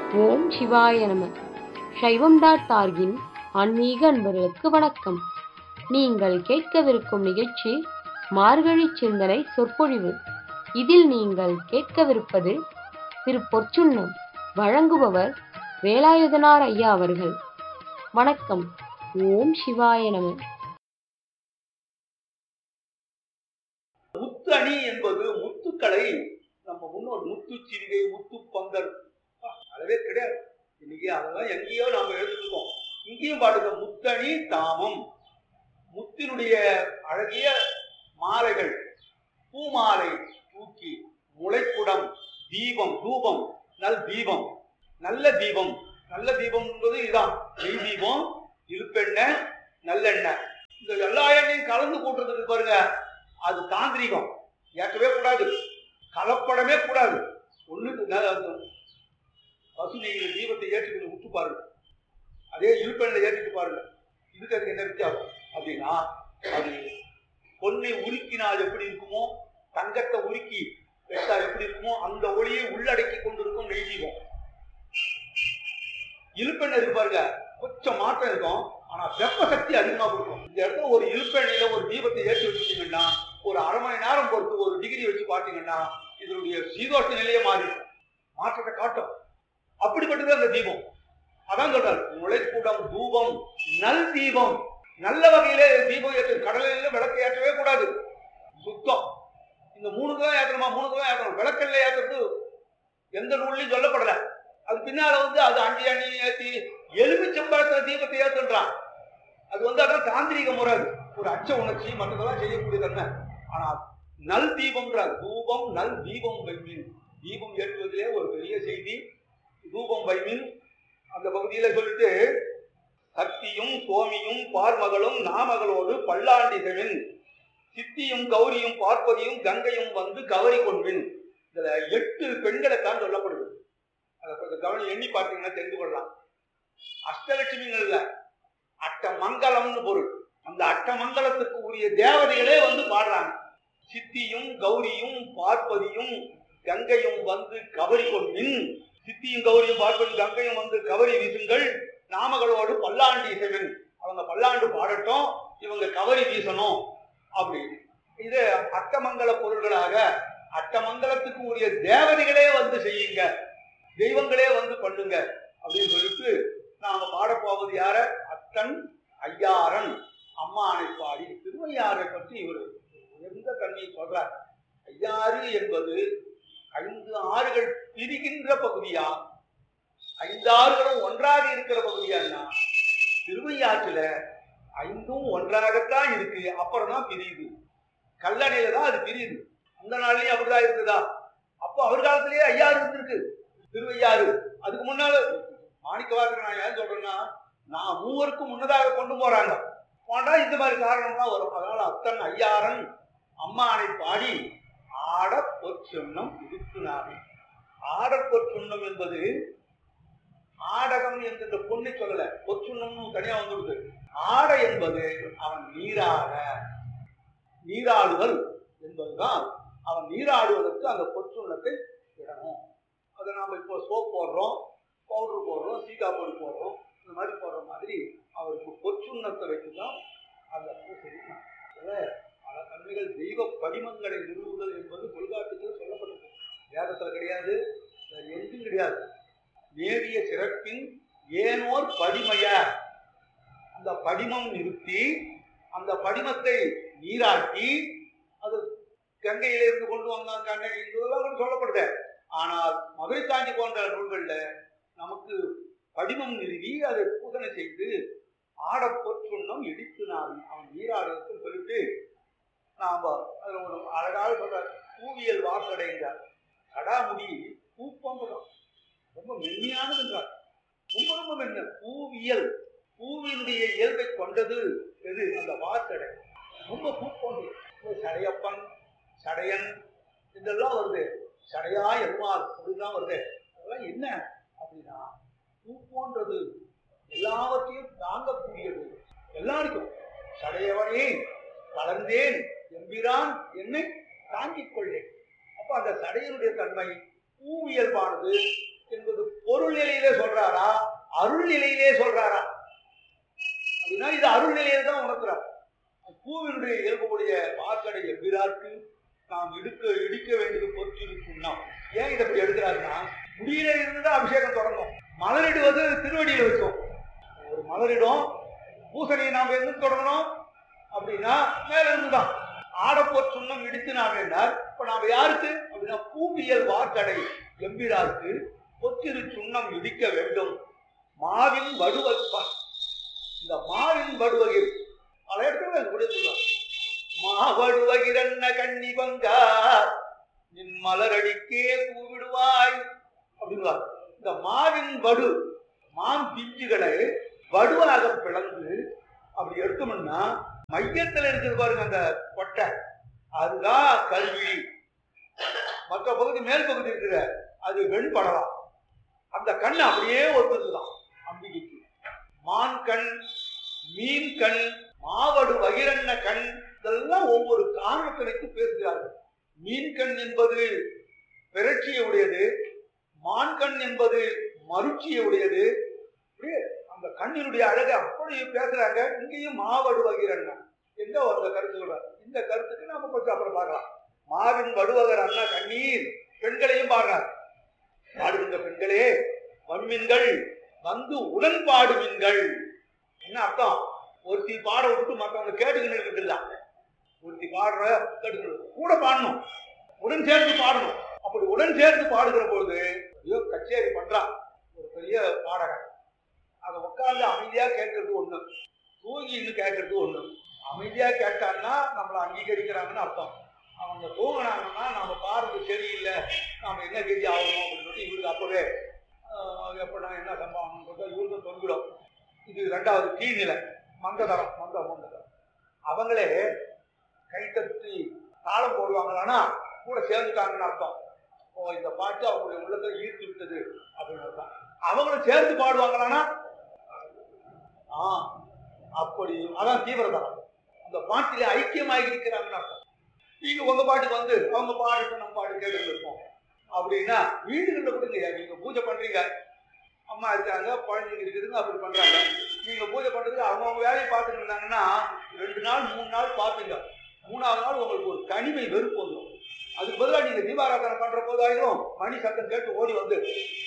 ஓம் சிவாய நம சைவம் டாட் ஆர்கின் ஆன்மீக அன்பர்களுக்கு வணக்கம் நீங்கள் கேட்கவிருக்கும் நிகழ்ச்சி மார்கழி சிந்தனை சொற்பொழிவு இதில் நீங்கள் கேட்கவிருப்பது திரு பொற்சுன்னம் வழங்குபவர் வேலாயுதனார் ஐயா அவர்கள் வணக்கம் ஓம் சிவாய நம முத்து அணி என்பது முத்துக்களை நம்ம முன்னோர் முத்து சிவிகை முத்து பங்கல் அப்பா, அளவே கிடையாது இன்னைக்கு அதெல்லாம் எங்கேயோ நாம எழுதிருக்கோம் இங்கேயும் பாடுங்க முத்தணி தாமம் முத்தினுடைய அழகிய மாலைகள் பூமாலை தூக்கி முளைக்குடம் தீபம் தூபம் நல் தீபம் நல்ல தீபம் நல்ல தீபம் என்பது இதுதான் நெய் தீபம் இழுப்பெண்ணெய் நல்லெண்ணெய் இந்த எல்லா எண்ணெயும் கலந்து கூட்டுறதுக்கு பாருங்க அது தாந்திரிகம் ஏற்கவே கூடாது கலப்படமே கூடாது ஒண்ணு பசு நெய்யில் தீபத்தை ஏற்றி கொஞ்சம் விட்டு பாருங்க அதே இழுப்பெண்ணில் ஏற்றிட்டு பாருங்க இதுக்கு அதுக்கு என்ன வித்தியாசம் அப்படின்னா அது பொன்னை உருக்கினால் எப்படி இருக்குமோ தங்கத்தை உருக்கி வச்சா எப்படி இருக்குமோ அந்த ஒளியை உள்ளடக்கி கொண்டிருக்கும் நெய் தீபம் இழுப்பெண்ணெய் இருக்கு பாருங்க கொஞ்சம் மாற்றம் இருக்கும் ஆனா வெப்ப சக்தி அதிகமா கொடுக்கும் இந்த இடத்துல ஒரு இழுப்பெண்ணில ஒரு தீபத்தை ஏற்றி வச்சுட்டீங்கன்னா ஒரு அரை மணி நேரம் பொறுத்து ஒரு டிகிரி வச்சு பார்த்தீங்கன்னா இதனுடைய சீதோஷ நிலையே மாறி மாற்றத்தை காட்டும் அப்படிப்பட்டது அந்த தீபம் அதான் சொல்றாரு முளைக்கூடம் தூபம் நல் தீபம் நல்ல வகையிலே தீபம் ஏற்று கடலில விளக்கு ஏற்றவே கூடாது சுத்தம் இந்த மூணுக்கு தான் ஏற்றணுமா மூணுக்கு தான் ஏற்றணும் விளக்கல்ல ஏற்றுறது எந்த நூல்லையும் சொல்லப்படல அது பின்னால வந்து அது அஞ்சு அணி ஏற்றி எலுமிச்சம்பழத்துல தீபத்தை ஏற்றுன்றான் அது வந்து அதான் தாந்திரிக முறை அது. ஒரு அச்ச உணர்ச்சி மற்றதெல்லாம் செய்யக்கூடிய தன்மை ஆனால் நல் தீபம்ன்றார் தூபம் நல் தீபம் வைமின் தீபம் ஏற்றுவதிலே ஒரு பெரிய செய்தி தூபம் வைமின் அந்த பகுதியில சொல்லிட்டு சக்தியும் சோமியும் பார்மகளும் நாமகளோடு பல்லாண்டிதழின் சித்தியும் கௌரியும் பார்ப்பதியும் கங்கையும் வந்து கவரி கொள்வின் இதுல எட்டு பெண்களை தான் சொல்லப்படுது அதை கொஞ்சம் கவனம் எண்ணி பார்த்தீங்கன்னா தெரிந்து கொள்ளலாம் அஷ்டலட்சுமிகள் இல்ல அட்டமங்கலம்னு பொருள் அந்த அட்டமங்கலத்துக்கு உரிய தேவதைகளே வந்து பாடுறாங்க சித்தியும் கௌரியும் பார்ப்பதியும் கங்கையும் வந்து கவரி கொள்மின் சித்தியும் கௌரியும் பார்ப்பதி கங்கையும் வந்து கவரி வீசுங்கள் நாமகளோடு பல்லாண்டு இசைவன் அவங்க பல்லாண்டு பாடட்டும் இவங்க கவரி வீசணும் அப்படின்னு இது அட்டமங்கல பொருள்களாக அட்டமங்கலத்துக்கு உரிய தேவதைகளே வந்து செய்யுங்க தெய்வங்களே வந்து பண்ணுங்க அப்படின்னு சொல்லிட்டு நாம பாடப்போவது யார அத்தன் ஐயாரன் அம்மானை பாடி திருவையாரை பற்றி இவர் உயர்ந்த கண்ணியை சொல்றார் ஐயாறு என்பது ஐந்து ஆறுகள் பிரிகின்ற பகுதியா ஐந்து ஆறுகளும் ஒன்றாக இருக்கிற பகுதியான்னா திருவையாற்றுல ஐந்தும் ஒன்றாகத்தான் இருக்கு அப்புறம் தான் பிரியுது கல்லணையில தான் அது பிரியுது அந்த நாள்லயும் அப்படிதான் இருக்குதா அப்போ அவர் காலத்திலேயே ஐயாறு இருந்திருக்கு திருவையாறு அதுக்கு முன்னால மாணிக்கவாசகர் நான் ஏன் சொல்றேன்னா நான் மூவருக்கும் முன்னதாக கொண்டு போறாங்க போனா இந்த மாதிரி காரணம்லாம் வரும் அதனால அத்தன் ஐயாரன் அம்மானை பாடி ஆட பொற்சொன்னம் இடுக்குனாவே ஆட பொற்சொன்னம் என்பது ஆடகம் என்கின்ற பொண்ணை சொல்லல பொற்சுண்ணம்னு தனியா வந்துடுது ஆட என்பது அவன் நீராட நீராடுதல் என்பதுதான் அவன் நீராடுவதற்கு அந்த பொற்சுண்ணத்தை இடணும் அதை நாம இப்போ சோப் போடுறோம் பவுடர் போடுறோம் சீகா பொடி போடுறோம் இந்த மாதிரி போடுற மாதிரி அவருக்கு பொற்சுண்ணத்தை வைத்து தான் அந்த பூசை பல தன்மைகள் தெய்வ படிமங்களை நிறுவுதல் என்பது தொல்காப்பியத்தில் சொல்லப்பட்டது வேதத்தில் கிடையாது வேற எங்கும் கிடையாது நேரிய சிறப்பின் ஏனோர் படிமைய அந்த படிமம் நிறுத்தி அந்த படிமத்தை நீராட்டி அது கங்கையில இருந்து கொண்டு வந்தான் கண்ணகி இதெல்லாம் கூட சொல்லப்படுது ஆனால் மதுரை காஞ்சி போன்ற நூல்கள்ல நமக்கு படிமம் நிறுவி அதை பூசனை செய்து ஆட பொற்றுண்ணம் இடித்து நாவி அவன் நீராடுறதுன்னு சொல்லிட்டு நாம அதுல ஒரு அழகாக சொல்ற பூவியல் வாசடைந்தார் கடாமுடி பூப்பம்பகம் ரொம்ப மென்மையானதுன்றார் ரொம்ப ரொம்ப மென்ன பூவியல் பூவினுடைய இயல்பை கொண்டது எது அந்த வாசடை ரொம்ப பூ போன்றது ஒரு சடையப்பன் சடையன் இதெல்லாம் வருது சடையா எருமாள் அப்படிதான் வருது அதெல்லாம் என்ன அப்படின்னா பூ போன்றது எல்லாவற்றையும் தாங்கக்கூடியது எல்லாருக்கும் சடையவனே கலந்தேன் எம்பிரான் என்னை தாங்கிக் கொள்ளேன் அப்ப அந்த சடையனுடைய தன்மை பூவியல்பானது என்பது பொருள் நிலையில சொல்றாரா அருள் நிலையிலே சொல்றாரா அப்படின்னா இது அருள் நிலையை தான் உணர்த்துறார் பூவினுடைய இயல்புடைய வாக்கடை எவ்விராக்கு நாம் இடுக்க இடிக்க வேண்டியது பொற்றிருக்கும் நாம் ஏன் இதை இப்படி எடுக்கிறாருன்னா முடியில இருந்து தான் அபிஷேகம் தொடங்கும் மலரிடுவது திருவடியில வச்சோம் ஒரு மலரிடும் பூசணியை நாம் எங்க தொடங்கணும் அப்படின்னா மேல இருந்து தான் ஆடப்போர் சுண்ணம் இடித்து நாம் என்றார் இப்ப நாம யாருக்கு அப்படின்னா பூவியல் வார்த்தடை எம்பிராருக்கு பொத்திரு சுண்ணம் இடிக்க வேண்டும் மாவின் வடுவல் இந்த மாவின் வடுவகில் பல இடத்துல கூட சொல்லுவாங்க மாவடுவகிரன்ன கண்ணி பங்கா நின் மலரடிக்கே பூவிடுவாய் அப்படின்வார் இந்த மாவின் வடு மான் பிஞ்சுகளை வடுவாக பிளந்து அப்படி எடுத்தோம்னா மையத்துல இருக்குது பாருங்க அந்த கொட்டை அதுதான் கல்வி மற்ற பகுதி மேல் பகுதி இருக்கிற அது வெண்படலாம் அந்த கண் அப்படியே ஒத்துதுதான் அம்பிகைக்கு மான் கண் மீன் கண் மாவடு வகிரண்ண கண் இதெல்லாம் ஒவ்வொரு காரணத்திற்கு பேசுகிறார்கள் மீன் கண் என்பது பிறட்சியை உடையது மான் கண் என்பது மருட்சியை உடையது அப்படியே அந்த கண்ணினுடைய அழகை அப்படி பேசுறாங்க இங்கேயும் மாவடு வகிரண்ணன் எங்க அந்த கருத்து சொல்றாங்க இந்த கருத்துக்கு நாம கொஞ்சம் அப்புறம் பார்க்கலாம் மாவின் வடுவகர் அண்ணா கண்ணீர் பெண்களையும் பாடுறார் பாடுகின்ற பெண்களே வன்மீன்கள் வந்து உடன் பாடுவீன்கள் என்ன அர்த்தம் ஒருத்தி பாட விட்டு மற்றவங்க கேட்டுக்கிட்டு இருக்குல்ல ஒருத்தி பாடுற கேட்டுக்கிட்டு கூட பாடணும் உடன் சேர்ந்து பாடணும் அப்படி உடன் சேர்ந்து பாடுகிற பொழுது ஐயோ கச்சேரி பண்றான் ஒரு பெரிய பாடகன் அதை உட்கார்ந்து அமைதியா கேட்கறது ஒண்ணு தூங்கின்னு கேட்கறது ஒண்ணு அமைதியா கேட்டான்னா நம்மளை அங்கீகரிக்கிறாங்கன்னு அர்த்தம் அவங்க தூங்கினாங்கன்னா நம்ம பாடுறது சரியில்லை நாம என்ன கதி ஆகணும் அப்படின்னு சொல்லிட்டு இவருக்கு அப்பவே ஆஹ், எப்படா என்ன சம்பவம்னு சொல்லிட்டு இவருக்கு தொங்கிடும் இது ரெண்டாவது கீழ்நிலை மந்ததரம் மந்த மந்ததரம் அவங்களே கைத்தட்டி தாளம் போடுவாங்களான்னா கூட சேர்ந்துட்டாங்கன்னு அர்த்தம் ஓ இந்த பாட்டு அவங்களுடைய உள்ளத்தை ஈர்த்து விட்டது அப்படின்னு அர்த்தம் அவங்களும் சேர்ந்து பாடுவாங்களான்னா ஆ அப்படி அதான் தீவிரதரம் அந்த பாட்டிலே ஐக்கியமாகி இருக்கிறாங்கன்னு அர்த்தம் நீங்க உங்க பாட்டுக்கு வந்து அவங்க பாட்டு நம்ம பாட்டு கேட்டு இருப்போம் அப்படின்னா வீடுகளில் கொடுங்க நீங்க பூஜை பண்றீங்க அம்மா இருக்காங்க குழந்தைங்க இருக்குதுங்க அப்படி பண்றாங்க நீங்க பூஜை பண்றதுக்கு அவங்கவுங்க வேலையை பார்த்துட்டு இருந்தாங்கன்னா ரெண்டு நாள் மூணு நாள் பார்ப்பீங்க மூணாவது நாள் உங்களுக்கு ஒரு தனிமை வெறுப்பு வந்துடும் அதுக்கு பதிலாக நீங்க தீபாராதனை பண்ற போதாயிரும் மணி சத்தம் கேட்டு ஓடி வந்து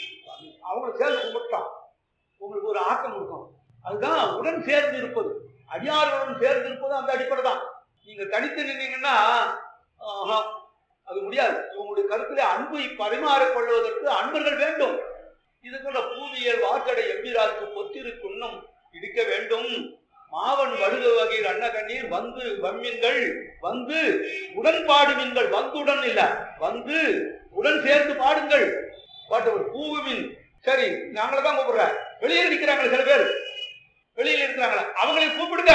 அவங்களை சேர்ந்து கும்பிட்டான் உங்களுக்கு ஒரு ஆக்கம் இருக்கும் அதுதான் உடன் சேர்ந்து இருப்பது அடியார்களுடன் சேர்ந்து இருப்பது அந்த அடிப்படை தான் நீங்க தனித்து நின்னீங்கன்னா ஆஹா, அது முடியாது உங்களுடைய கருத்திலே அன்பை பரிமாறிக் கொள்வதற்கு அன்பர்கள் வேண்டும் இதுக்குள்ள பூவியல் வாக்கடை எம்பிராக்கு பொத்திரு குன்னம் இடிக்க வேண்டும் மாவன் வடுக வகையில் அன்ன கண்ணீர் வந்து வம்மின்கள் வந்து உடன் பாடுவீங்கள் வந்துடன் இல்ல வந்து உடன் சேர்ந்து பாடுங்கள் பாட்டு ஒரு பூவின் சரி நாங்கள தான் கூப்பிடுறேன் வெளியே நிக்கிறாங்களே சில பேர் வெளியில இருக்கிறாங்களே அவங்களை கூப்பிடுங்க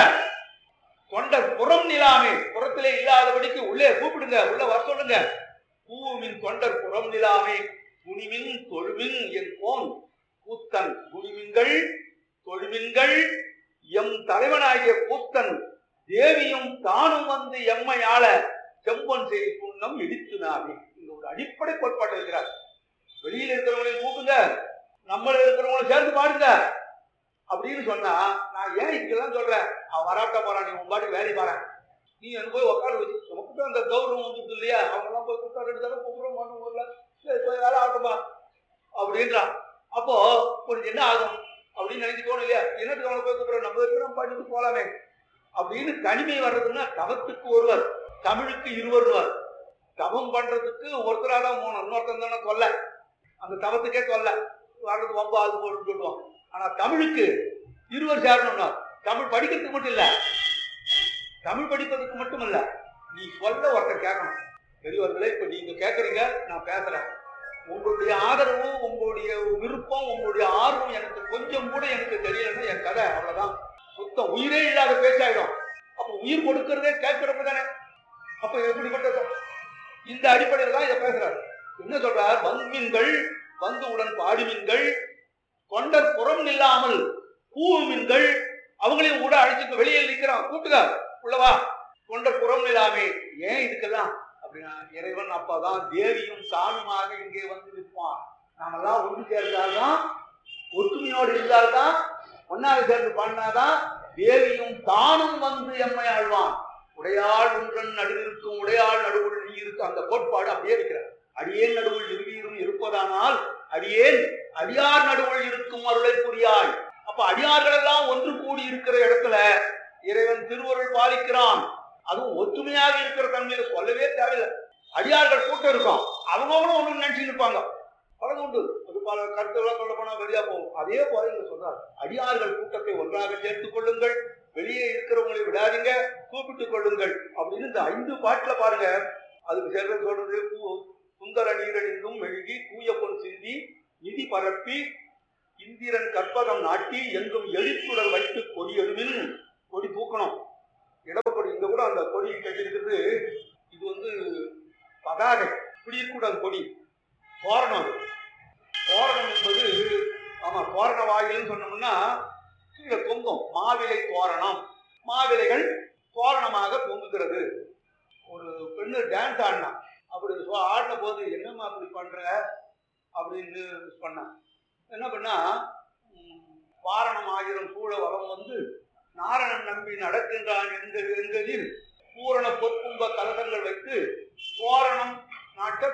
தொண்டர் புறம் நிலாமே புறத்திலே இல்லாதபடிக்கு உள்ளே கூப்பிடுங்க உள்ள வர சொல்லுங்க பூவின் தொண்டர் புறம் நிலாமே குனிமின் தொழுமின் என் போன் கூத்தன் குனிமின்கள் தொழுமின்கள் எம் தலைவனாகிய கூத்தன் தேவியும் தானும் வந்து எம்மை ஆள செம்பொன் செய் புண்ணம் இடித்து நாமே இங்க ஒரு அடிப்படை கோட்பாடு இருக்கிறார் வெளியில இருக்கிறவங்களையும் கூப்பிடுங்க நம்மள இருக்கிறவங்களும் சேர்ந்து பாடுங்க அப்படின்னு சொன்னா நான் ஏன் இங்கெல்லாம் சொல்றேன் அவன் வராட்ட போறான் நீ உன் பாட்டுக்கு வேலையை பாரு நீ அங்க போய் உட்கார வச்சு நமக்கு தான் அந்த கௌரவம் வந்துருது இல்லையா அவங்க எல்லாம் போய் கூப்பிட்டா ரெண்டு தடவை கூப்பிடுறோம் ஒன்றும் ஊர்ல சரி போய் வேலை ஆகட்டுமா அப்படின்றான் அப்போ உனக்கு என்ன ஆகும் அப்படின்னு நினைச்சு தோணும் இல்லையா என்னத்துக்கு அவனை போய் கூப்பிடுறோம் நம்ம இருக்கிற நம்ம பாட்டுக்கு போலாமே அப்படின்னு தனிமை வர்றதுன்னா தவத்துக்கு ஒருவர் தமிழுக்கு இருவருவர் தவம் பண்றதுக்கு ஒருத்தரா தான் போகணும் இன்னொருத்தன் தானே தொல்லை அந்த தவத்துக்கே தொல்லை வர்றது வம்பா அது போடுன்னு சொல்லுவான் ஆனா தமிழுக்கு இருவர் சேரணும்னா தமிழ் படிக்கிறதுக்கு மட்டும் இல்ல தமிழ் படிப்பதற்கு மட்டும் இல்ல நீ சொல்ல ஒருத்தர் கேட்கணும் பெரியவர்களே இப்ப நீங்க கேட்கறீங்க நான் பேசுறேன் உங்களுடைய ஆதரவு உங்களுடைய விருப்பம் உங்களுடைய ஆர்வம் எனக்கு கொஞ்சம் கூட எனக்கு தெரியலன்னா என் கதை அவ்வளவுதான் சுத்தம் உயிரே இல்லாத பேச்சாயிடும் அப்ப உயிர் கொடுக்கறதே கேட்கறப்ப தானே அப்ப எப்படிப்பட்டது இந்த அடிப்படையில் தான் இதை பேசுறாரு என்ன சொல்றார் வன்மீன்கள் வந்து உடன் பாடுமீன்கள் தொண்டர் புறம் நில்லாமல் பூவுமீன்கள் அவங்களையும் கூட அழைச்சிட்டு வெளியில் நிக்கிறான் கூட்டுங்க உள்ளவா தொண்டர் புறம் நிலாமே ஏன் இதுக்கெல்லாம் அப்படின்னா இறைவன் அப்பதான் தேவியும் சாமியுமாக இங்கே வந்து நிற்பான் நாமெல்லாம் ஒன்று சேர்ந்தால்தான் ஒற்றுமையோடு இருந்தால்தான் ஒன்னாக சேர்ந்து பாடினாதான் தேவியும் தானும் வந்து எம்மை ஆழ்வான் உடையாள் ஒன்றன் நடுவிருக்கும் உடையாள் நடுவுள் நீ இருக்கு அந்த கோட்பாடு அப்படியே இருக்கிறார் அடியேன் நடுவுள் இருவீரும் இருப்பதானால் அடியேன் அடியார் நடுவுள் இருக்கும் அருளை புரியாய் அப்ப அடியார்கள் எல்லாம் ஒன்று கூடி இருக்கிற இடத்துல இறைவன் திருவருள் பாலிக்கிறான் அதுவும் ஒற்றுமையாக இருக்கிற தன்மையில சொல்லவே தேவையில்லை அடியார்கள் கூட்டம் இருக்கும் அவங்களும் ஒண்ணு நினைச்சு இருப்பாங்க பலது உண்டு அது பல கருத்துக்களை சொல்ல போனா வெளியா போகும் அதே போல இங்க சொல்றாரு அடியார்கள் கூட்டத்தை ஒன்றாக சேர்த்துக் கொள்ளுங்கள் வெளியே இருக்கிறவங்களை விடாதீங்க கூப்பிட்டுக் கொள்ளுங்கள் அப்படின்னு இந்த ஐந்து பாட்டுல பாருங்க அதுக்கு சேர்ந்து சொல்றது பூ- சுந்தர நீரணிந்தும் மெழுகி தூய பொன் சிந்தி நிதி பரப்பி இந்திரன் கற்பகம் நாட்டி எங்கும் எழுத்துடன் வைத்து கொடி எழுவில் கொடி தூக்கணும் இடப்பொடி இங்க கூட அந்த கொடி கட்டியிருக்கிறது இது வந்து பதாகை இப்படி இருக்கக்கூடாது கொடி தோரணம் அது தோரணம் என்பது ஆமா தோரண வாயில்னு சொன்னோம்னா கீழே தொங்கும் மாவிலை தோரணம் மாவிலைகள் தோரணமாக தொங்குகிறது ஒரு பெண்ணு டான்ஸ் ஆடினா அப்படி சொ- ஆடின போது என்னம்மா அப்படி பண்ற அப்படின்னு பண்ணான் என்ன பண்ணா ம், வாரணம் ஆயிரம் சூழ வளம் வந்து நாரணன் நம்பி நடக்கின்றான் என்ற எங்களில் பூரண பொற்கும்ப கலசங்கள் வைத்து தோரணம் நாட்ட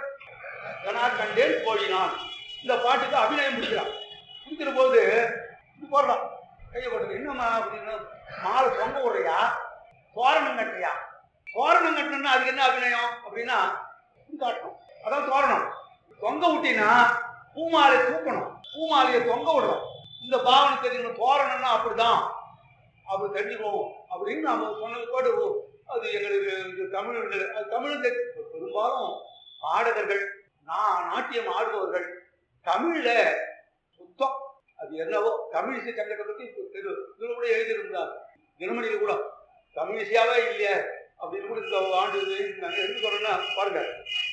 கனா கண்டேன் கோழினான் இந்த பாட்டுக்கு அபிநயம் முடிக்கிறான் முடிக்கிற போது இப்படி போடுறான் கையை போட்டு என்னம்மா அப்படின்னு மாலை தொங்க விடுறியா தோரணம் கட்டுறியா தோரணம் கட்டணும்னா அதுக்கு என்ன அபிநயம் அப்படின்னா இப்படி காட்டணும் அதான் தோரணம் தொங்க விட்டினா பூமாலை தூக்கணும் பூமாலையை தொங்க விடணும் இந்த பாவனை தெரியணும் தோரணம்னா அப்படிதான் அப்படி தெரிஞ்சுக்குவோம் அப்படின்னு நாம சொன்னது கூட ஓ, அது எங்களுக்கு இது தமிழ் அது தமிழ் தெரி- பெரும்பாலும் பாடகர்கள் நான் நாட்டியம் ஆடுபவர்கள் தமிழ்ல சுத்தம் அது என்னவோ தமிழ் இசை சங்கத்தை பத்தி இப்ப தெரு இதுல கூட எழுதியிருந்தார் தினமணியில கூட தமிழ் இசையாவே இல்லையே அப்படின்னு கூட இந்த ஆண்டு இது நாங்க எதுக்கு சொல்றோம்னா பாருங்க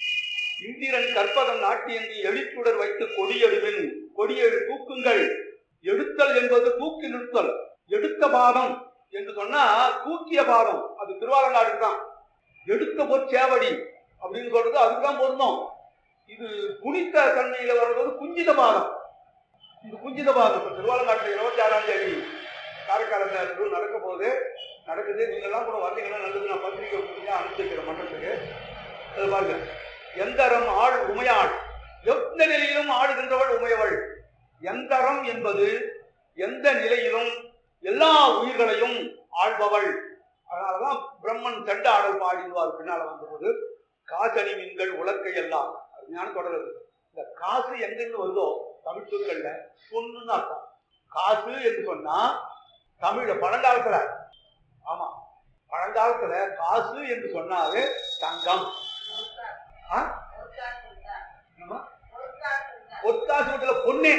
இந்திரன் கற்பகம் நாட்டியங்கி எழுத்துடர் வைத்து கொடியெடுவின் கொடியெழு தூக்குங்கள் எடுத்தல் என்பது தூக்கி நிறுத்தல் எடுத்த பாதம் என்று சொன்னா தூக்கிய பாதம் அது திருவாலங்காடுக்கு தான் எடுத்த பொற்சேவடி அப்படின்னு சொல்றது அதுக்கு தான் பொருந்தோம் இது குனித்த தன்மையில வர்றது குஞ்சித பாதம் இது குஞ்சித பாதம் இப்ப திருவாலங்காட்டுல இருபத்தி ஆறாம் தேதி காரைக்காலத்தில் இது நடக்க போகுது நடக்குது நீங்கெல்லாம் கூட வந்தீங்கன்னா நல்லது நான் பத்திரிக்கை கொடுத்தீங்க அனுப்பிச்சு வைக்கிறேன் மன்றத்துக்கு அது பாருங்க எந்தரம் ஆள் உமையாள் எந்த நிலையிலும் ஆடுகின்றவள் உமையவள் எந்தரம் என்பது எந்த நிலையிலும் எல்லா உயிர்களையும் ஆள்பவள் அதனாலதான் பிரம்மன் தண்ட ஆடல் பாடிடுவார் பின்னால வந்தபோது காசணி மீன்கள் உலக்கை எல்லாம் ஞான தொடருது இந்த காசு எங்கிருந்து வருதோ தமிழ் சொற்கள்ல பொண்ணுன்னு அர்த்தம் காசு என்று சொன்னா தமிழ்ல பழங்காலத்துல ஆமா பழங்காலத்துல காசு என்று சொன்னாவே தங்கம் ஆ? என்னம்மா? பொற்காசு வீட்டுல பொண்ணே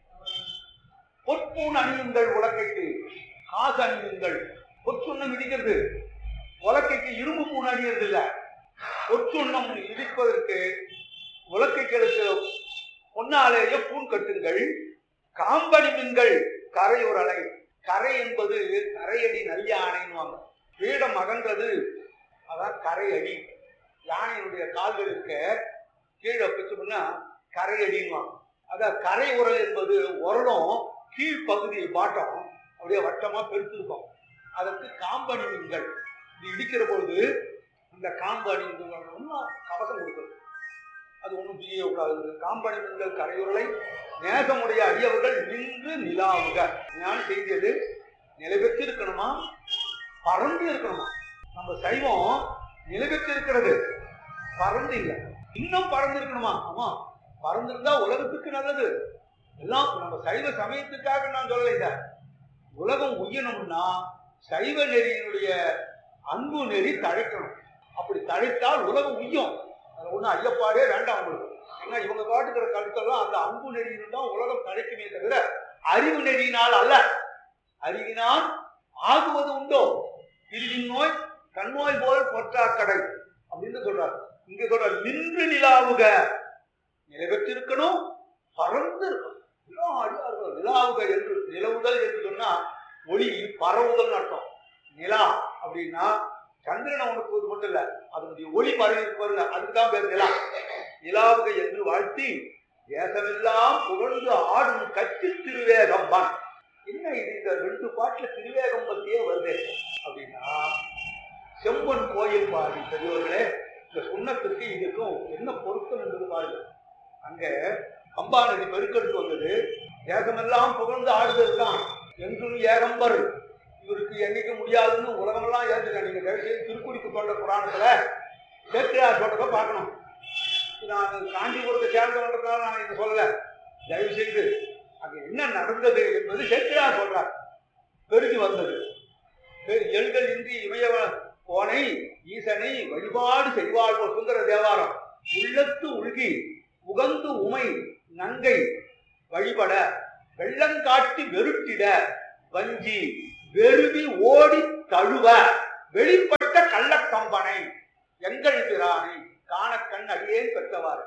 பொற்பூன் அணியுங்கள் உலக்கைக்கு காசு அணியுங்கள் பொற்சுண்ணம் இடிக்கிறது உலக்கைக்கு இரும்பு பூன் அணியறது இல்ல பொற்சுண்ணம் இடிப்பதற்கு உலக்கைகளுக்கு பொன்னாலேயே பூன் கட்டுங்கள் காம்பனி மீன்கள் கரையுரலை கரை என்பது கரையடி நல்ல யானைன்னுவாங்க பீடம் அகன்றது அதான் கரையடி யானையினுடைய கால்கள் இருக்க கீழே பிடிச்சோம்னா கரையடின்னுவாங்க அதான் கரை உரல் என்பது உரலும் கீழ்ப்பகுதி பாட்டம் அப்படியே வட்டமா பெருத்திருக்கும் அதற்கு காம்பணி மீன்கள் இது இடிக்கிற பொழுது அந்த காம்பணி கவசம் கொடுக்குறது அது ஒன்றும் செய்யக்கூடாது காம்பணி மீன்கள் கரையுரலை நேசமுடைய அடியவர்கள் நின்று நிலாவுக ஞான செய்தியது நிலை பெற்று இருக்கணுமா பறந்து இருக்கணுமா நம்ம சைவம் நிலை பெற்று இருக்கிறது பறந்து இல்லை இன்னும் பறந்து இருக்கணுமா ஆமா பறந்திருந்தா உலகத்துக்கு நல்லது எல்லாம் நம்ம சைவ சமயத்துக்காக நான் சொல்லலை இத உலகம் உய்யணும்னா சைவ நெறியினுடைய அன்பு நெறி தழைக்கணும் அப்படி தழைத்தால் உலகம் உய்யும் அது ஒன்றும் ஐயப்பாடே வேண்டாம் உங்களுக்கு ஏன்னா இவங்க காட்டுக்கிற கருத்தெல்லாம் அந்த அன்பு நெறியினால் தான் உலகம் தழைக்குமே தவிர அறிவு நெறியினால் அல்ல அறிவினால் ஆகுவது உண்டோ பிரிவின் நோய் கண்ணோய் போல் பொற்றாக்கடை அப்படின்னு சொல்றார் இங்க சொல்ற நின்று நிலாவுக நிலை பெற்றிருக்கணும் பறந்து இருக்கணும் எல்லாம் அடியார்கள் நிலாவுக என்று நிலவுதல் என்று சொன்னா ஒளி பரவுதல் அர்த்தம் நிலா அப்படின்னா சந்திரனை உனக்கு மட்டும் இல்ல அதனுடைய ஒளி பரவி இருக்கு பாருங்க அதுக்கு தான் பேர் நிலா நிலாவுக என்று வாழ்த்தி தேசமெல்லாம் புகழ்ந்து ஆடும் கட்சி திருவே ஒப்பான் என்ன இது இந்த ரெண்டு பாட்டுல திருவேகம் பத்தியே வருது அப்படின்னா செம்பன் கோயில் பாடி பெரியவர்களே இந்த சுண்ணத்துக்கு இதுக்கும் என்ன பொருத்தம் என்பது பாருங்க அங்க கம்பா நதி பெருக்கெடுத்து வந்தது தேசமெல்லாம் புகழ்ந்து ஆடுதல் தான் என்றும் ஏகம்பர் இவருக்கு என்னைக்கு முடியாதுன்னு உலகமெல்லாம் ஏற்றுக்க நீங்க தயவு செய்து திருக்குடிக்கு கொண்ட புராணத்துல சேத்தியார் சொல்றத பார்க்கணும் நான் காஞ்சிபுரத்தை சேர்ந்தவன்றதால நான் இதை சொல்லல தயவு செய்து அங்க என்ன நடந்தது என்பது சேத்தியார் சொல்றார் பெருகி வந்தது பெரு- எண்கள் இன்றி இமய போனை ஈசனை வழிபாடு செய்வாள் போல் சுந்தர தேவாரம் உள்ளத்து உள்கி உகந்து உமை நங்கை வழிபட வெள்ளங்காட்டி வெருட்டிட வஞ்சி வெறுவி ஓடி தழுவ வெளிப்பட்ட கள்ளக்கம்பனை எங்கள் பிரானை காணக்கண் அடியேன் பெற்றவாறு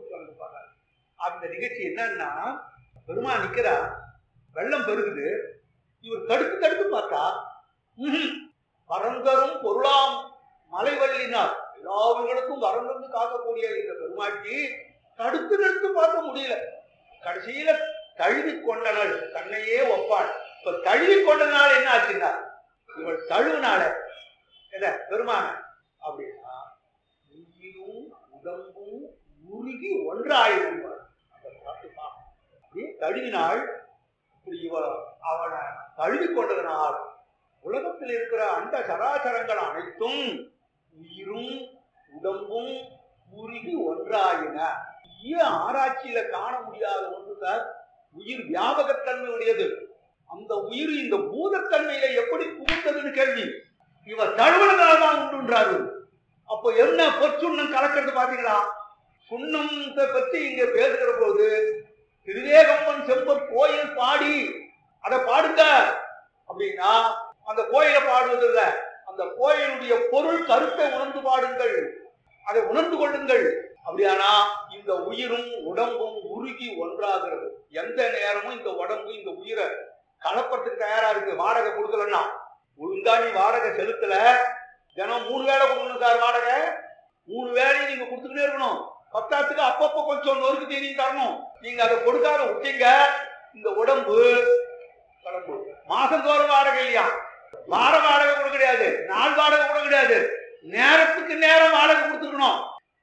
அந்த நிகழ்ச்சி என்னன்னா பெருமா நிக்கிறா வெள்ளம் பெருகுது இவர் தடுத்து தடுத்து பார்த்தா ம்ஹும். பரந்தரும் பொருளாம் மலைவள்ளினார் எல்லா உயிர்களுக்கும் வரந்திருந்து காக்கக்கூடிய இந்த பெருமாட்டி தடுத்து நிறுத்து பார்க்க முடியல கடைசியில தழுவி கொண்டனள் தன்னையே ஒப்பாள் இப்ப தழுவி கொண்டனால என்ன ஆச்சுன்னா இவள் தழுவினால எத பெருமான அப்படின்னா உயிரும் உடம்பும் உருகி ஒன்றாயிரம் அந்த பாட்டு பார்க்கணும். அப்படியே தழுவினாள் இப்படி இவ அவனை தழுவி கொண்டதனால் உலகத்தில் இருக்கிற அண்ட சராசரங்கள் அனைத்தும் உயிரும் உடம்பும் உருகி ஒன்றாயின ஏன் ஆராய்ச்சியில காண முடியாத ஒன்று சார் உயிர் வியாபகத்தன்மை உடையது அந்த உயிர் இந்த பூதத்தன்மையில எப்படி புகுந்ததுன்னு கேள்வி இவர் தழுவலனால்தான் உண்டுன்றாரு அப்போ என்ன பொற்சுண்ணம் கலக்கிறது பாத்தீங்களா சுண்ணத்தை பத்தி இங்க பேசுகிற போது திருவேகம்பன் செம்பர் கோயில் பாடி அதை பாடுங்க அப்படின்னா அந்த கோயிலை பாடுவது இல்ல அந்த கோயிலுடைய பொருள் கருத்தை உணர்ந்து பாடுங்கள் அதை உணர்ந்து கொள்ளுங்கள் அப்படியானா இந்த உயிரும் உடம்பும் உருகி ஒன்றாகிறது எந்த நேரமும் இந்த உடம்பு இந்த உயிரை கலப்பறதுக்கு தயாரா இருக்கு வாடகை கொடுக்கலன்னா ஒழுங்கா நீ வாடகை செலுத்தல தினம் மூணு வேளை கொடுக்கணும் சார் வாடகை மூணு வேலையும் நீங்க கொடுத்துக்கிட்டே இருக்கணும் பத்தாத்துக்கு அப்பப்போ கொஞ்சம் நொறுக்கு தீனி தரணும் நீங்க அதை கொடுக்காத விட்டீங்க இந்த உடம்பு உடம்பு மாசந்தோறும் வாடகை இல்லையா வார வாடகை கூட கிடையாது நாள் வாடகை கூட கிடையாது நேரத்துக்கு நேரம் வாடகை கொடுத்துக்கணும்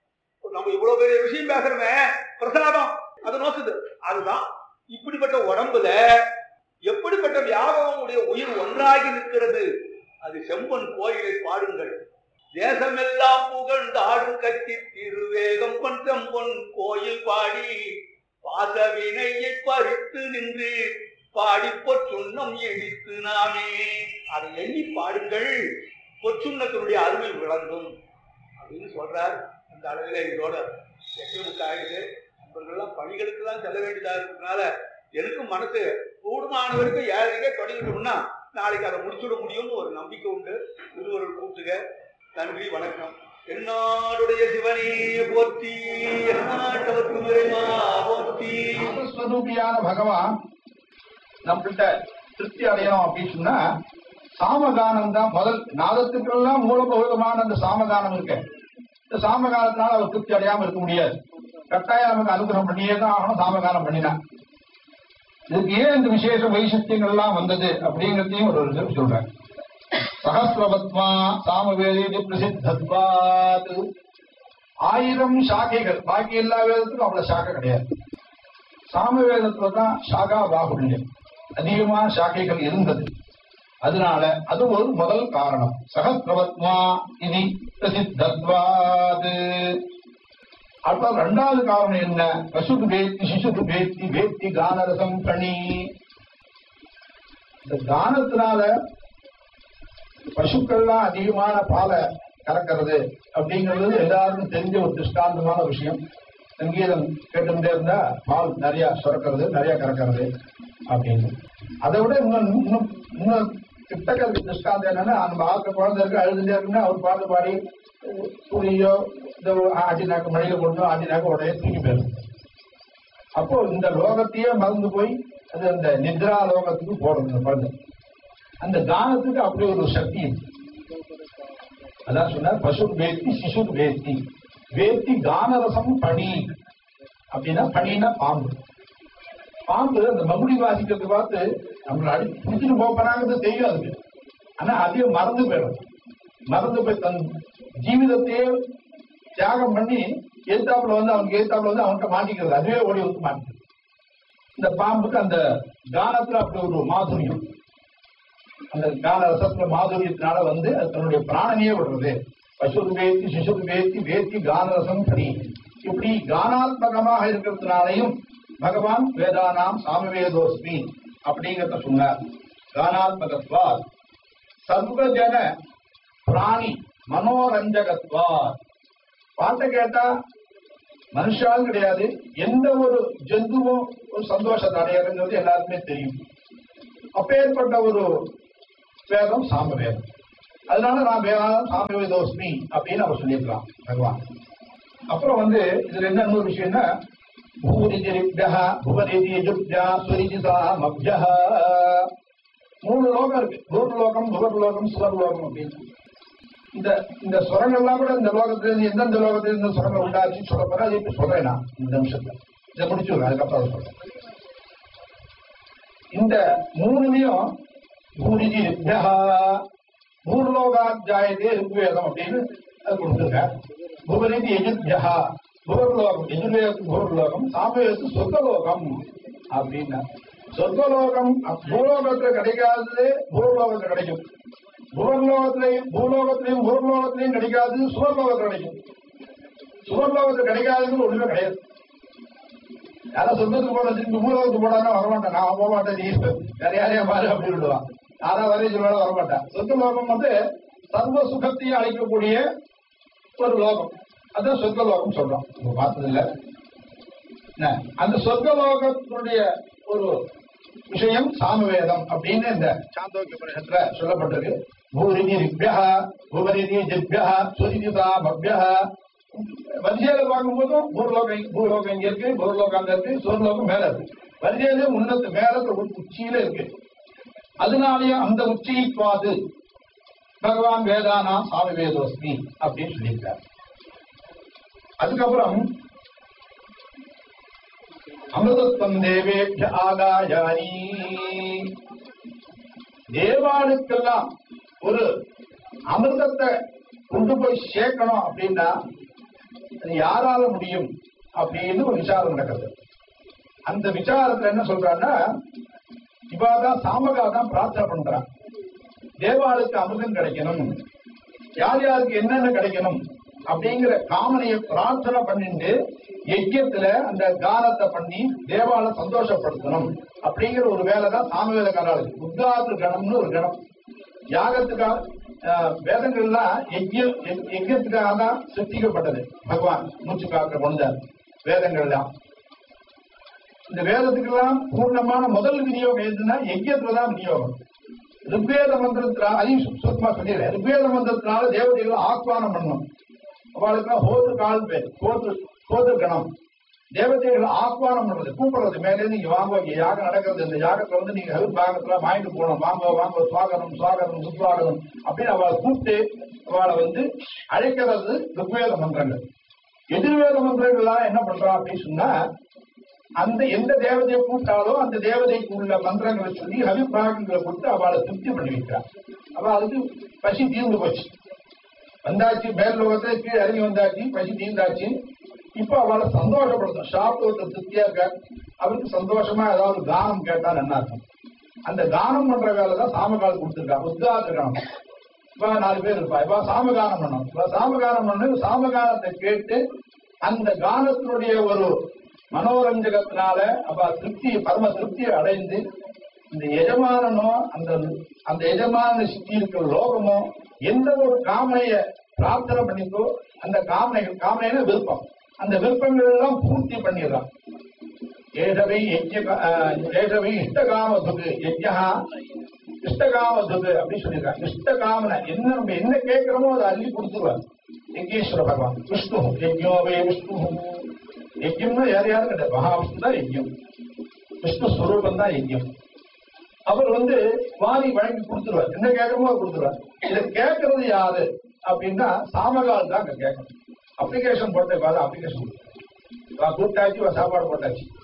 நம்ம இவ்வளவு பெரிய விஷயம் பேசுறோமே பிரசாதம் அது நோக்குது அதுதான் இப்படிப்பட்ட உடம்புல எப்படிப்பட்ட வியாபகம் உடைய உயிர் ஒன்றாகி நிற்கிறது அது செம்பன் கோயிலை பாடுங்கள் தேசமெல்லாம் புகழ்ந்து ஆடும் கட்டி திருவேகம் செம்பொன் கோயில் பாடி பாசவினையை பறித்து நின்று பாடி பொற்றுண்ணம் இடித்து நாமே அதை எண்ணி பாடுங்கள் பொற்றுண்ணத்தினுடைய அருமை விளங்கும் அப்படின்னு சொல்றார் அந்த அளவில் இதோட எட்டு முக்கு ஆயிடுது நண்பர்கள்லாம் பணிகளுக்கு தான் செல்ல வேண்டியதா இருக்கிறதுனால எனக்கும் மனசு கூடுமான வரைக்கும் ஏழைக்கே தொடங்கிட்டோம்னா நாளைக்கு அதை முடிச்சுட முடியும்னு ஒரு நம்பிக்கை உண்டு திருவருள் கூட்டுக நன்றி வணக்கம் என்னாடுடைய சிவனே போற்றி எந்நாட்டவர்க்கு நிறைமா போற்றி ஸ்வரூபியான பகவான் நம்மகிட்ட திருப்தி அடையணும் அப்படின்னு சொன்னா சாமகானம் தான் முதல் நாதத்துக்கெல்லாம் மூலபூதமான அந்த சாமகானம் இருக்கு இந்த சாமகானத்தினால அவர் திருப்தி அடையாம இருக்க முடியாது கட்டாயம் நமக்கு அனுகிரகம் பண்ணியே தான் ஆகணும் சாமகானம் பண்ணினா இதுக்கு ஏன் இந்த விசேஷ வைசத்தியங்கள் எல்லாம் வந்தது அப்படிங்கிறதையும் ஒரு விஷயம் சொல்றேன் சகசிரபத்மா சாமவேதி பிரசித்தத்வாத் ஆயிரம் சாக்கைகள் பாக்கி எல்லா வேதத்துக்கும் அவ்வளவு சாக்கை கிடையாது சாமவேதத்துல தான் சாகா பாகுல்யம் அதிகமான சாக்கைகள் இருந்தது அதனால அது ஒரு முதல் காரணம் சகசிரவத்மா இனி பிரசித்தத்வாது அடுத்த ரெண்டாவது காரணம் என்ன பசுது வேத்தி சிசுது வேத்தி வேத்தி கானரசம் கணி இந்த கானத்தினால பசுக்கள்லாம் அதிகமான பாலை கறக்கிறது அப்படிங்கிறது எல்லாருக்கும் தெரிஞ்ச ஒரு திருஷ்டாந்தமான விஷயம் சங்கீதம் கேட்டுக்கிட்டே இருந்தா பால் நிறைய சுரக்கிறது நிறைய கறக்கிறது அப்படின்னு அதை விட இன்னும் இன்னும் இன்னும் கிட்டக்க திருஷ்டாந்தம் என்னன்னா அந்த ஆக்க குழந்தை இருக்கு அழுதுட்டே இருக்குன்னா அவர் பாட்டு பாடி புளியோ இந்த ஆட்டினாக்க மழையில கொண்டு ஆட்டினாக்க உடனே தூக்கி போயிடும் அப்போ இந்த லோகத்தையே மறந்து போய் அது அந்த நித்ரா லோகத்துக்கு போடும் இந்த குழந்தை அந்த தானத்துக்கு அப்படி ஒரு சக்தி இருக்கு அதான் சொன்னார் பசு வேத்தி சிசு வேத்தி வேத்தி கானரசம் பணி அப்படின்னா பணினா பாம்பு பாம்பு அந்த மகுடி வாசிக்கிறத பார்த்து நம்மளை அடி பிடிச்சிட்டு போறாங்கிறது தெரியும் அதுக்கு ஆனா அதையும் மறந்து போயிடும் மறந்து போய் தன் ஜீவிதத்தையே தியாகம் பண்ணி ஏத்தாப்புல வந்து அவனுக்கு ஏத்தாப்புல வந்து அவன்கிட்ட மாட்டிக்கிறது அதுவே ஓடி வந்து மாட்டிக்கிறது இந்த பாம்புக்கு அந்த கானத்துல அப்படி ஒரு மாதுரியம் அந்த கான ரசத்துல மாதுரியத்தினால வந்து அது தன்னுடைய பிராணனையே விடுறது பசுது வேத்தி சிசுது வேத்தி வேத்தி கானரசம் சரி இப்படி கானாத்மகமாக இருக்கிறதுனாலையும் பகவான் வேதானாம் சாமவேதோஸ்மி அப்படிங்கிறத சொன்னார் கானாத்மகத்வார் சர்வஜன பிராணி மனோரஞ்சகத்வார் பாட்டை கேட்டா மனுஷால் கிடையாது எந்த ஒரு ஜந்துவும் ஒரு சந்தோஷத்தை அடையிறங்கிறது எல்லாருக்குமே தெரியும் அப்பேற்பட்ட ஒரு வேதம் சாம வேதம் அதனால நான் வேதம் சாமவேதோஸ்மி அப்படின்னு அவர் சொல்லியிருக்கலாம் பகவான் அப்புறம் வந்து இதுல என்ன இன்னொரு விஷயம்னா பூரிஜிரிப்யா புவரிஜிஜுப்யா சுரிஜிதா மப்யா மூணு லோகம் இருக்கு பூர்லோகம் புவர்லோகம் சுவர்லோகம் அப்படின்னு இந்த இந்த சுரங்கள்லாம் கூட இந்த லோகத்துல இருந்து எந்தெந்த லோகத்துல இருந்து சுரங்கள் உண்டாச்சு சொல்ல போற அது இப்ப சொல்றேன் நான் இந்த நிமிஷத்துல இதை முடிச்சு அதுக்கப்புறம் அதை சொல்றேன் இந்த மூணுலயும் பூரிஜி ரிப்யா பூர்லோகாத்தியாயதே ரிக்வேதம் அப்படின்னு அது கொடுத்துருக்க புவரிதி எஜுத்யா புவர்லோகம் எஜுர்வேதத்து புவர்லோகம் சாமவேதத்து சொர்க்கலோகம் அப்படின்னா சொர்க்கலோகம் பூலோகத்துல கிடைக்காதது பூர்லோகத்துல கிடைக்கும் புவர்லோகத்திலையும் பூலோகத்திலையும் பூர்லோகத்திலையும் கிடைக்காது சுவர்லோகத்துல கிடைக்கும் சுவர்லோகத்துல கிடைக்காதுன்னு ஒண்ணுமே கிடையாது யாரும் சொந்தத்துக்கு போன திரும்பி பூலோகத்துக்கு போனாலும் வரமாட்டேன் நான் போக மாட்டேன் நீ வேற யாரையா பாரு அப்படின்னு விடுவான் யாரா வரையும் சொல்லுவாலும் வரமாட்டேன் சொந்த லோகம் வந்து சர்வ சுகத்தையும் அளிக்கக்கூடிய ஒரு லோகம் அதான் சொர்க்க லோகம் சொல்றோம் நம்ம பார்த்தது இல்ல என்ன, அந்த சொர்க்க லோகத்தினுடைய ஒரு விஷயம் சாமவேதம் அப்படின்னு இந்த சாந்தோக்கிய உபனிஷத்துல சொல்லப்பட்டிருக்கு பூரிதி ரிப்யா பூவரிதி ஜிப்யா சுரிதிதா பவ்யா வரிசையில பார்க்கும்போதும் பூர்லோகம் பூலோகம் இங்க இருக்கு பூர்லோகம் அங்க இருக்கு சோர்லோகம் மேல இருக்கு வரிசையில உன்னத்து மேல ஒரு உச்சியில இருக்கு அதனாலேயே அந்த உச்சிப்பாது பகவான் வேதானா சாமி வேதோஸ்மி அப்படின்னு சொல்லியிருக்காரு அதுக்கப்புறம் அமிர்தத்வம் தேவேபிய ஆகாயானி தேவாளுக்கெல்லாம் ஒரு அமிர்தத்தை கொண்டு போய் சேர்க்கணும் அப்படின்னா அது யாரால முடியும் அப்படின்னு ஒரு விசாரம் நடக்கிறது அந்த விசாரத்துல என்ன சொல்றான்னா இவாதான் சாமகா தான் பிரார்த்தனை பண்றான் தேவாளுக்கு அமிர்தம் கிடைக்கணும் யார் யாருக்கு என்னென்ன கிடைக்கணும் அப்படிங்கிற காமனையை பிரார்த்தனை பண்ணிட்டு யஜ்யத்துல அந்த கானத்தை பண்ணி தேவால சந்தோஷப்படுத்தணும் அப்படிங்கிற ஒரு வேலை தான் சாமவேத காலாளுக்கு உத்தாத்து கணம்னு ஒரு கணம் யாகத்துக்காக ஆஹ், வேதங்கள்லாம் யஜ்யம் யஜ்- யஜ்யத்துக்காக தான் சிருஷ்டிக்கப்பட்டது பகவான் மூச்சு காக்க கொண்டார் வேதங்கள்லாம் இந்த வேதத்துக்கெல்லாம் பூர்ணமான முதல் விநியோகம் எதுன்னா யஜ்யத்துல தான் விநியோகம் ரிக்வேத மந்திரத்தினால அதையும் சு- சுத்தமா சொல்லிடுறேன் ரிக்வேத மந்திரத்தினால தேவதைகளை ஆக்வானம் பண்ணும் அவளுக்கு ஹோது கால் பேர் ஹோது ஹோது கணம் தேவதைகளை ஆக்வானம் பண்றது கூப்பிடுறது மேலே நீங்க வாங்க இங்க யாகம் நடக்கிறது இந்த யாகத்துல வந்து நீங்க ஹெல்ப் பாகத்துல வாங்கிட்டு போகணும் வாங்க வாங்க சுவாகனம் சுவாகனம் சுஸ்வாகனம் அப்படின்னு அவளை கூப்பிட்டு அவளை வந்து அழைக்கிறது ரிக்வேத மந்திரங்கள் எதிர்வேத மந்திரங்கள்லாம் என்ன பண்றா அப்படின்னு சொன்னா அந்த எந்த தேவதையை கூப்பிட்டாலோ அந்த தேவதைக்கு உள்ள மந்திரங்களை சொல்லி அபிப்பிராயங்களை கொடுத்து அவளை திருப்தி பண்ணி வைக்கிறான் அவ அதுக்கு பசி தீர்ந்து போச்சு வந்தாச்சு மேல் லோகத்துல கீழே இறங்கி வந்தாச்சு பசி தீர்ந்தாச்சு இப்ப அவளை சந்தோஷப்படுத்தும் சாப்பிட்டு திருப்தியா இருக்க அவருக்கு சந்தோஷமா ஏதாவது கானம் கேட்டா நல்லா இருக்கும் அந்த கானம் பண்ற வேலை தான் சாமகால் கொடுத்துருக்கா உத்தாத கானம் இப்ப நாலு பேர் இருப்பா இப்ப சாமகானம் பண்ணணும் இப்ப சாமகானம் பண்ணு சாமகானத்தை கேட்டு அந்த கானத்தினுடைய ஒரு மனோரஞ்சகத்தினால அப்ப திருப்தி பரம திருப்தியை அடைந்து இந்த எஜமானனோ அந்த அந்த எஜமான சுத்தி இருக்கிற லோகமோ எந்த ஒரு காமனைய பிரார்த்தனை பண்ணிக்கோ அந்த காமனைகள் காமனைன விருப்பம் அந்த விருப்பங்கள் எல்லாம் பூர்த்தி பண்ணிடலாம் ஏஷவை யஜ்ய ஏஷவை இஷ்டகாம துகு யஜ்யா இஷ்டகாம துகு அப்படின்னு சொல்லியிருக்காங்க இஷ்டகாமனை என்ன நம்ம என்ன கேட்கிறோமோ அதை அள்ளி கொடுத்துருவார் யஜ்யேஸ்வர பகவான் விஷ்ணு யஜ்யோவே விஷ்ணு யஜ்யம்னா யார் யாரும் கிடையாது மகாவிஷ்ணு தான் யஜ்யம் விஷ்ணு ஸ்வரூபம் தான் யஜ்யம் அவர் வந்து வாரி வழங்கி கொடுத்துருவார் என்ன கேட்கறமோ அதை கொடுத்துருவார் இதை கேட்கறது யாரு அப்படின்னா சாமகால் தான் அங்க கேட்கணும் அப்ளிகேஷன் போட்டு அப்ளிகேஷன் கூப்பிட்டாச்சு ஒரு சாப்பாடு போட்டாச்சு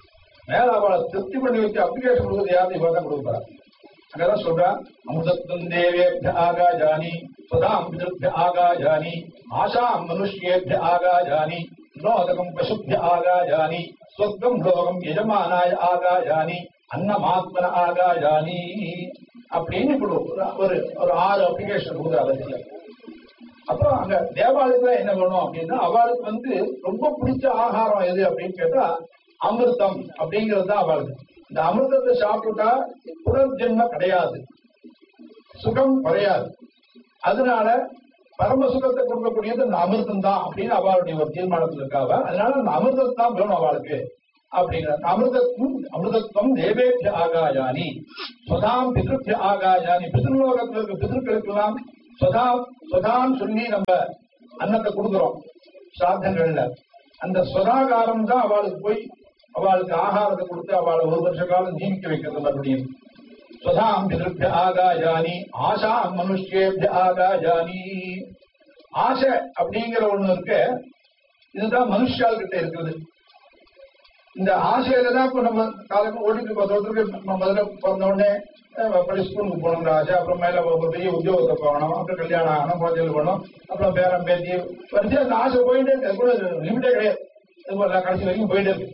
மேல அவளை திருப்தி பண்ணி வச்சு அப்ளிகேஷன் கொடுக்குறது யாரும் இவ தான் கொடுக்குறா அங்கதான் சொல்றா அமிர்தத்துவம் தேவேபிய ஆகாஜானி சுதாம் பிதృభ్య ஆகாஜானி ஆஷாம் மனுஷ்யேபிய ஆகாஜானி நோதகம் பசுபிய ஆகாஜானி ஸ்வர்க்கம் லோகம் எஜமானாய ஆகாஜானி அன்னமாத்மன ஆகாஜானி அப்படின்னு இப்படி ஒரு- ஒரு ஒரு ஆறு அப்ளிகேஷன் கொடுக்குறா அப்புறம் அங்க தேவாலயத்துல என்ன வேணும் அப்படின்னா அவளுக்கு வந்து ரொம்ப பிடிச்ச ஆகாரம் எது அப்படின்னு கேட்டா அமிர்தம் அப்படிங்கிறது தான் அவளுக்கு இந்த அமிர்தத்தை சாப்பிட்டுட்டா புனர்ஜென்ம கிடையாது சுகம் குறையாது அதனால பரம சுகத்தை கொடுக்கக்கூடியது இந்த அமிர்தம் தான் அப்படின்னு அவளுடைய ஒரு தீர்மானத்தில் இருக்காவ அதனால அந்த அமிர்தம் தான் வேணும் அவளுக்கு அப்படிங்கிற அமிர்தத்துவம் அமிர்தத்துவம் தேவேபிய ஆகாயானி சுதாம் பிதிருப்பிய ஆகாயானி பிதிருலோகத்தில் இருக்க பிதிருக்களுக்கெல்லாம் சுதா சுதான்னு சொல்லி நம்ம அன்னத்தை கொடுக்குறோம் சாதங்கள்ல அந்த சுதாகாரம் தான் அவளுக்கு போய் அவளுக்கு ஆகாரத்தை கொடுத்து அவளை ஒரு வருஷ காலம் ஜீவிக்க வைக்கிறது மறுபடியும் சுதாம் பிதிருப்பிய ஆகாயானி ஆஷாம் மனுஷ்யேபிய ஆகாயானி ஆசை அப்படிங்கிற ஒண்ணு இருக்கு இதுதான் மனுஷால் கிட்ட இருக்குது இந்த ஆசையில தான் இப்ப நம்ம காலத்துல ஓடிட்டு ஒருத்தருக்கு நம்ம முதல்ல பிறந்த உடனே அஹ், பள்ளி ஸ்கூலுக்கு போகணுங்கிற ஆசை அப்புறம் மேல ஒரு பெரிய உத்தியோகத்தை போகணும் அப்புறம் கல்யாணம் ஆகணும் குழந்தைகள் போகணும் அப்புறம் பேரம் பேத்தி வரிசையா அந்த ஆசை போயிட்டே இருக்கு அது கூட லிமிட்டே கிடையாது அது போல கடைசி வரைக்கும் போயிட்டே இருக்கு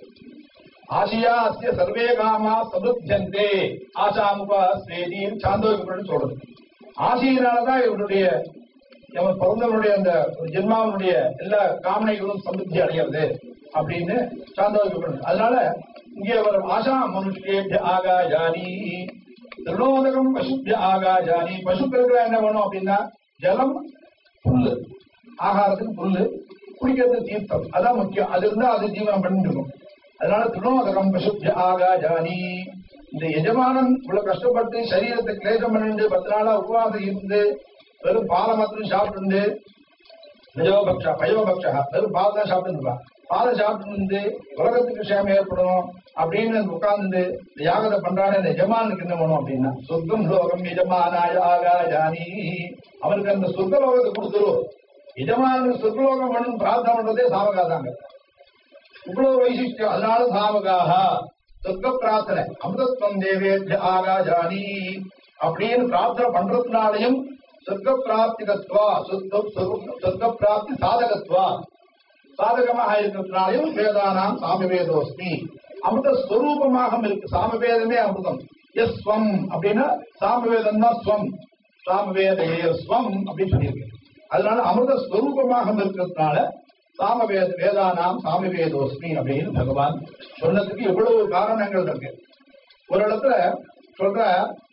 ஆசியா அஸ்ய சர்வே காமா சமுத்தியந்தே ஆசாமுபாஸ்தேதி சாந்தோகப்பட்டு சொல்றது ஆசையினாலதான் இவருடைய அவன் பிறந்தவனுடைய அந்த ஜென்மாவனுடைய எல்லா காமனைகளும் சமுத்தி அடைகிறது அப்படின்னு சாந்தோகப்பட்டு அதனால இங்கே வரும் ஆசா மனுஷேபிய ஆகாஜானி திருநோதகம் பசுபிய ஆகாஜானி பசுக்களுக்கு என்ன வேணும் அப்படின்னா ஜலம் புல்லு ஆகாரத்துக்கு புல்லு குடிக்கிறதுக்கு தீர்த்தம் அதான் முக்கியம் அது இருந்தா அது ஜீவனம் பண்ணிட்டு இருக்கும் அதனால திருநோதகம் பசுபிய ஆகாஜானி இந்த எஜமானன் இவ்வளவு கஷ்டப்பட்டு சரீரத்தை கிளேசம் பண்ணிட்டு பத்து நாளா உபவாசம் இருந்து வெறும் பாலை மாத்திரம் சாப்பிட்டு நிஜோபக்ஷா பயோபக்ஷா வெறும் பால் தான் சாப்பிட்டு பாலை சாப்பிட்டு இருந்து உலகத்துக்கு சேமம் ஏற்படணும் அப்படின்னு உட்கார்ந்து இந்த யாகத்தை பண்றானே இந்த எஜமானுக்கு என்ன வேணும் அப்படின்னா சொர்க்கம் லோகம் எஜமானாய ஆகாயானி அவனுக்கு அந்த சொர்க்க லோகத்தை கொடுத்துரும் எஜமானுக்கு சொர்க்கலோகம் வேணும் பிரார்த்தனை பண்றதே சாவகாதாங்க இவ்வளவு வைசிஷ்டம் அதனால சாவகாக சொர்க்க பிரார்த்தனை அமிர்தத்வம் தேவேத்ய ஆகாஜானி அப்படின்னு பிரார்த்தனை பண்றதுனாலையும் சொர்க்க பிராப்திகத்வா சொர்க்க சொர்க்க- சொர்க்க பிராப்தி சாதகத்வா சாதகமாக இருக்கிறதுனாலையும் வேதானாம் சாமவேதோஸ்மி அமிர்த ஸ்வரூபமாக இருக்கு சாமவேதமே அமிர்தம் எஸ் ஸ்வம் அப்படின்னா சாமவேதம் தான் ஸ்வம் சாமவேத ஸ்வம் அப்படின்னு சொல்லியிருக்கு அதனால அமிர்த ஸ்வரூபமாக இருக்கிறதுனால சாமவேத வேதானாம் சாமவேதோஸ்மி அப்படின்னு பகவான் சொன்னதுக்கு எவ்வளவு காரணங்கள் இருக்கு ஒரு இடத்துல சொல்ற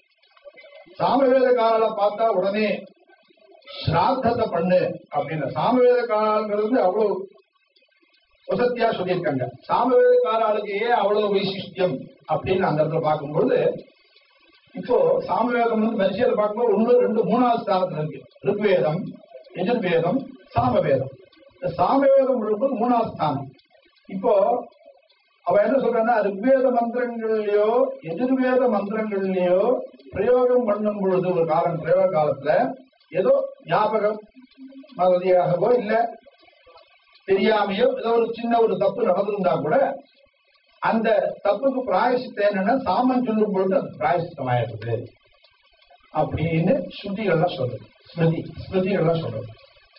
சாமவேத காலால பார்த்தா உடனே ஸ்ராத்தத்தை பண்ணு அப்படின்னு சாமவேத காலாங்கிறது அவ்வளவு வசத்தியா சொல்லியிருக்காங்க சாமவேத காலாளுக்கு ஏன் அவ்வளவு வைசிஷ்டியம் அப்படின்னு அந்த இடத்துல பார்க்கும்பொழுது இப்போ சாமவேதம் வந்து வரிசையில் பார்க்கும்போது ஒண்ணு ரெண்டு மூணாவது ஸ்தானத்துல இருக்கு ருக்வேதம் எஜுர்வேதம் சாமவேதம் இந்த சாமவேதம் முழுக்க மூணாவது ஸ்தானம் இப்போ அவ என்ன சொல்றான்னா ருக்வேத மந்திரங்கள்லயோ எதிர்வேத மந்திரங்கள்லயோ பிரயோகம் பண்ணும் பொழுது ஒரு காலம் பிரயோக காலத்துல ஏதோ ஞாபகம் மறதியாகவோ இல்ல தெரியாமையோ ஏதோ ஒரு சின்ன ஒரு தப்பு நடந்திருந்தா கூட அந்த தப்புக்கு பிராயசித்தம் என்னன்னா சாமன் சொல்லும் பொழுது அது பிராயசித்தம் ஆயிடுது அப்படின்னு ஸ்ருதிகள்லாம் சொல்றது ஸ்மிருதி ஸ்மிருதிகள்லாம் சொல்றது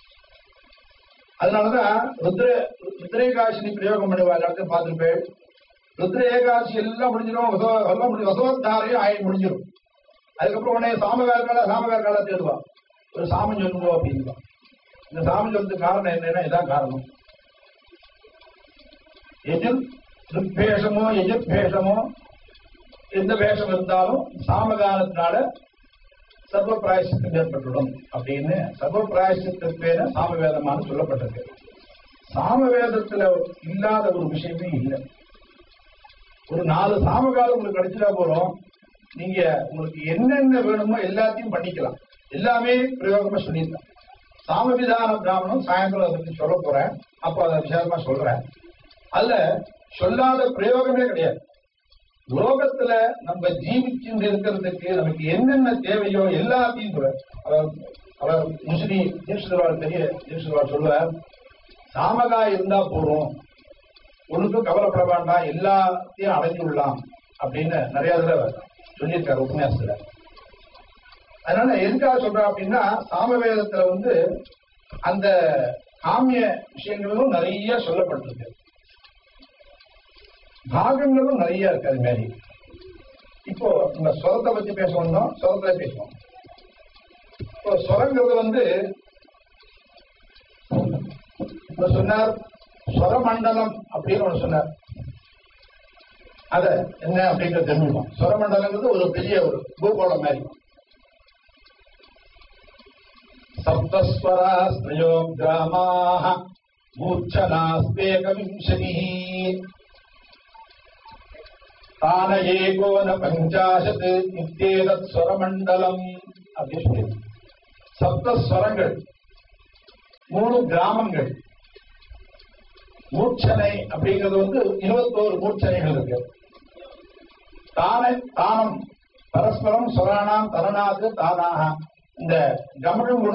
அதனாலதான் ருத்ர ருத்ர ஏகாசினி பிரயோகம் பண்ணுவா எல்லாத்தையும் பார்த்துருப்பேன் ருத்ர ஏகாசி எல்லாம் முடிஞ்சிடும் வசவ- எல்லாம் முடிஞ்சு வசவத்தாரையும் ஆயி முடிஞ்சிடும் அதுக்கப்புறம் உடனே சாமவேர் கால சாமவேர் கால தேடுவா ஒரு சாமம் சொல்லுங்க அப்படின்பா இந்த சாமம் சொல்றதுக்கு காரணம் என்னன்னா இதான் காரணம் எதிர் ருக்பேஷமோ எதிர்பேஷமோ எந்த வேஷம் இருந்தாலும் சாமகானத்தினால சர்வ பிராயசித்தம் ஏற்பட்டுடும் அப்படின்னு சர்வ பிராயசித்தத்துக்கு பேர சாமவேதமானு சொல்லப்பட்டிருக்கு சாமவேதத்துல இல்லாத ஒரு விஷயமே இல்லை ஒரு நாலு சாமகாலம் உங்களுக்கு கிடைச்சிட்டா போறோம் நீங்க உங்களுக்கு என்னென்ன வேணுமோ எல்லாத்தையும் பண்ணிக்கலாம் எல்லாமே பிரயோகமா சொல்லியிருக்கேன் சாமவிதான பிராமணம் சாயந்தரம் அதை பத்தி சொல்ல போறேன் அப்போ அதை விசாரமா சொல்றேன் அதுல சொல்லாத பிரயோகமே கிடையாது லோகத்துல நம்ம ஜீவிச்சு இருக்கிறதுக்கு நமக்கு என்னென்ன தேவையோ எல்லாத்தையும் சொல்ற அவர் அவர் முஸ்லி தீட்சிதர்வாள் பெரிய தீட்சிதர்வாள் சொல்லுவார் சாமகா இருந்தா போறோம் ஒண்ணுக்கும் கவலைப்பட வேண்டாம் எல்லாத்தையும் அடைஞ்சு விடலாம் அப்படின்னு நிறைய தடவை சொல்லியிருக்காரு உபன்யாசத்துல அதனால எதுக்காக சொல்றேன் அப்படின்னா சாமவேதத்துல வந்து அந்த காமிய விஷயங்களும் நிறைய சொல்லப்பட்டிருக்கு பாகங்களும் நிறைய இருக்கு அது மாதிரி இப்போ நம்ம ஸ்வரத்தை பத்தி பேச வந்தோம் ஸ்வரத்துல பேசுவோம் இப்போ ஸ்வரங்கிறது வந்து இப்ப சொன்னார் ஸ்வரமண்டலம் அப்படின்னு ஒண்ணு சொன்னார் அத என்ன அப்படிங்கிறது தெரிஞ்சுக்கணும் ஸ்வரமண்டலங்கிறது ஒரு பெரிய ஒரு பூகோளம் மாதிரி சப்தஸ்வராஸ்திரயோ கிராமாக மூர்ச்சனாஸ்தேகவிம்சதி தான ஏகோன பஞ்சாசத் இத்தேதத் ஸ்வரமண்டலம் அப்படின்னு சொல்லி சப்தஸ்வரங்கள் மூணு கிராமங்கள் மூர்ச்சனை அப்படிங்கிறது வந்து இருபத்தோரு மூர்ச்சனைகள் இருக்கு தான தானம் பரஸ்பரம் சொராணாம் தரணாது தானாக இந்த கமழும்